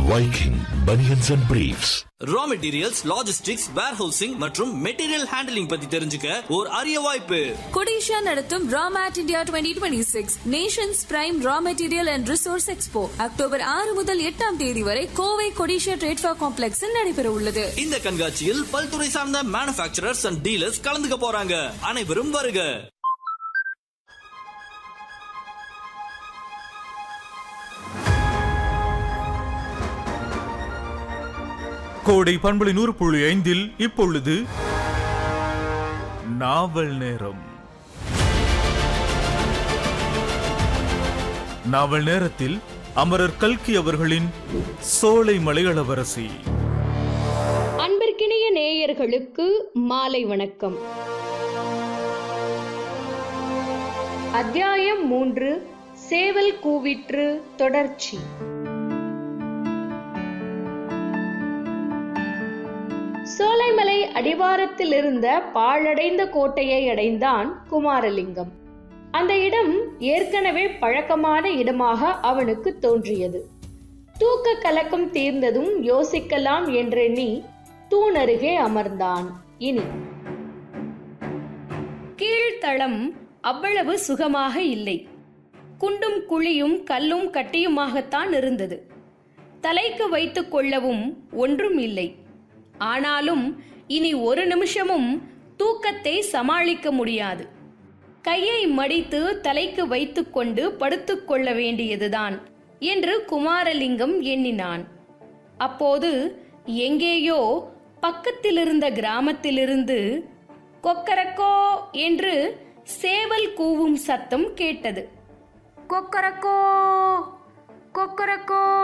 Viking Bunions and Briefs. Raw materials logistics warehousing மற்றும் material handling பத்தி தெரிஞ்சுக்க ஒரு அரிய வாய்ப்பு கொடிஷா நடத்தும் ராமேட் India twenty twenty six nations prime raw material and resource expo October ஆறு முதல் எட்டாம் தேதி வரை கோவை கொடிஷா ட்ரேட்ஃபா காம்ப்ளெக்ஸில் நடைபெற உள்ளது இந்த கண்காட்சியில் பல்துறை சார்ந்த மேனுபேக்சரர்ஸ் அண்ட் டீலர்ஸ் கலந்துக்க போறாங்க அனைவரும் வருக கோடை பண்பலை நூறு புள்ளி ஐந்தில் இப்பொழுது நாவல் நேரம் நாவல் நேரத்தில் அமரர் கல்கி அவர்களின் சோலை மலையளவரசி அன்பிற்கினிய நேயர்களுக்கு மாலை வணக்கம் அத்தியாயம் மூன்று சேவல் கூவிற்று தொடர்ச்சி சோலைமலை அடிவாரத்தில் இருந்த பாழடைந்த கோட்டையை அடைந்தான் குமாரலிங்கம் அந்த இடம் ஏற்கனவே பழக்கமான இடமாக அவனுக்கு தோன்றியது தூக்க கலக்கம் தீர்ந்ததும் யோசிக்கலாம் என்றெண்ணி தூணருகே அமர்ந்தான் இனி கீழ்த்தளம் அவ்வளவு சுகமாக இல்லை குண்டும் குழியும் கல்லும் கட்டியுமாகத்தான் இருந்தது தலைக்கு வைத்துக் கொள்ளவும் ஒன்றும் இல்லை ஆனாலும் இனி ஒரு நிமிஷமும் தூக்கத்தை சமாளிக்க முடியாது கையை மடித்து தலைக்கு வைத்துக்கொண்டு படுத்துக் கொள்ள வேண்டியதுதான் என்று குமாரலிங்கம் எண்ணினான் அப்போது எங்கேயோ பக்கத்திலிருந்த கிராமத்திலிருந்து கொக்கரக்கோ என்று சேவல் கூவும் சத்தம் கேட்டது கொக்கரக்கோ கொக்கரக்கோ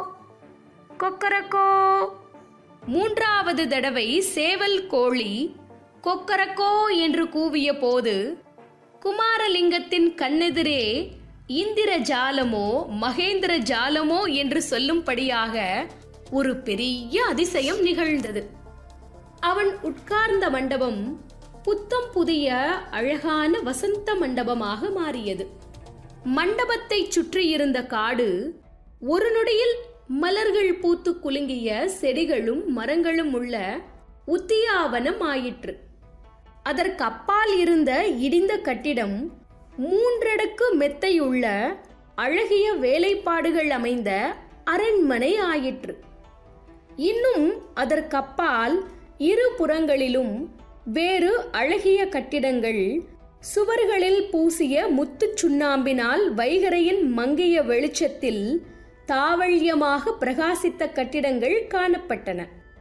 கொக்கரக்கோ மூன்றாவது தடவை சேவல் கோழி கொக்கரக்கோ என்று கூவிய போது குமாரலிங்கத்தின் கண்ணெதிரே இந்திர ஜாலமோ மகேந்திர ஜாலமோ என்று சொல்லும்படியாக ஒரு பெரிய அதிசயம் நிகழ்ந்தது அவன் உட்கார்ந்த மண்டபம் புத்தம் புதிய அழகான வசந்த மண்டபமாக மாறியது மண்டபத்தை சுற்றியிருந்த காடு ஒரு நொடியில் மலர்கள் பூத்து குலுங்கிய செடிகளும் மரங்களும் உள்ள உத்தியாவனம் ஆயிற்று அதற்கு அப்பால் இருந்த இடிந்த கட்டிடம் மூன்றடுக்கு மெத்தையுள்ள அழகிய வேலைப்பாடுகள் அமைந்த அரண்மனை ஆயிற்று இன்னும் அதற்கப்பால் இரு புறங்களிலும் வேறு அழகிய கட்டிடங்கள் சுவர்களில் பூசிய முத்துச் சுண்ணாம்பினால் வைகரையின் மங்கிய வெளிச்சத்தில் தாவள்யமாக பிரகாசித்த கட்டிடங்கள் காணப்பட்டன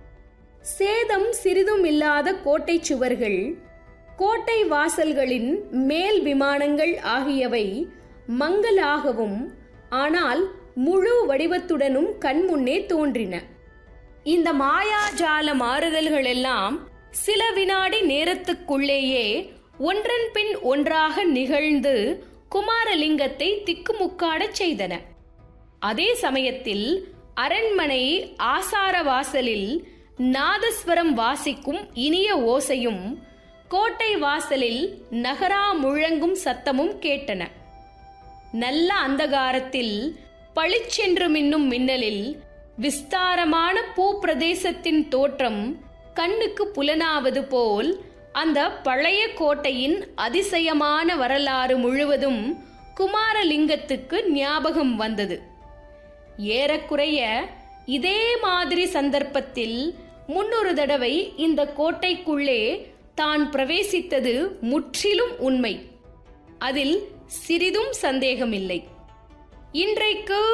சேதம் சிறிதும் இல்லாத கோட்டை சுவர்கள் கோட்டை வாசல்களின் மேல் விமானங்கள் ஆகியவை மங்கலாகவும் ஆனால் முழு வடிவத்துடனும் கண்முன்னே தோன்றின இந்த மாயாஜால மாறுதல்கள் எல்லாம் சில வினாடி நேரத்துக்குள்ளேயே ஒன்றன் பின் ஒன்றாக நிகழ்ந்து குமாரலிங்கத்தை திக்குமுக்காடச் செய்தன அதே சமயத்தில் அரண்மனை ஆசார வாசலில் நாதஸ்வரம் வாசிக்கும் இனிய ஓசையும் கோட்டை வாசலில் நகரா முழங்கும் சத்தமும் கேட்டன நல்ல அந்தகாரத்தில் பளிச்சென்று மின்னும் மின்னலில் விஸ்தாரமான பூ பிரதேசத்தின் தோற்றம் கண்ணுக்கு புலனாவது போல் அந்த பழைய கோட்டையின் அதிசயமான வரலாறு முழுவதும் குமாரலிங்கத்துக்கு ஞாபகம் வந்தது ஏறக்குறைய இதே மாதிரி சந்தர்ப்பத்தில் முன்னொரு தடவை இந்த கோட்டைக்குள்ளே தான் பிரவேசித்தது முற்றிலும் உண்மை அதில் சிறிதும் சந்தேகமில்லை இன்றைக்கு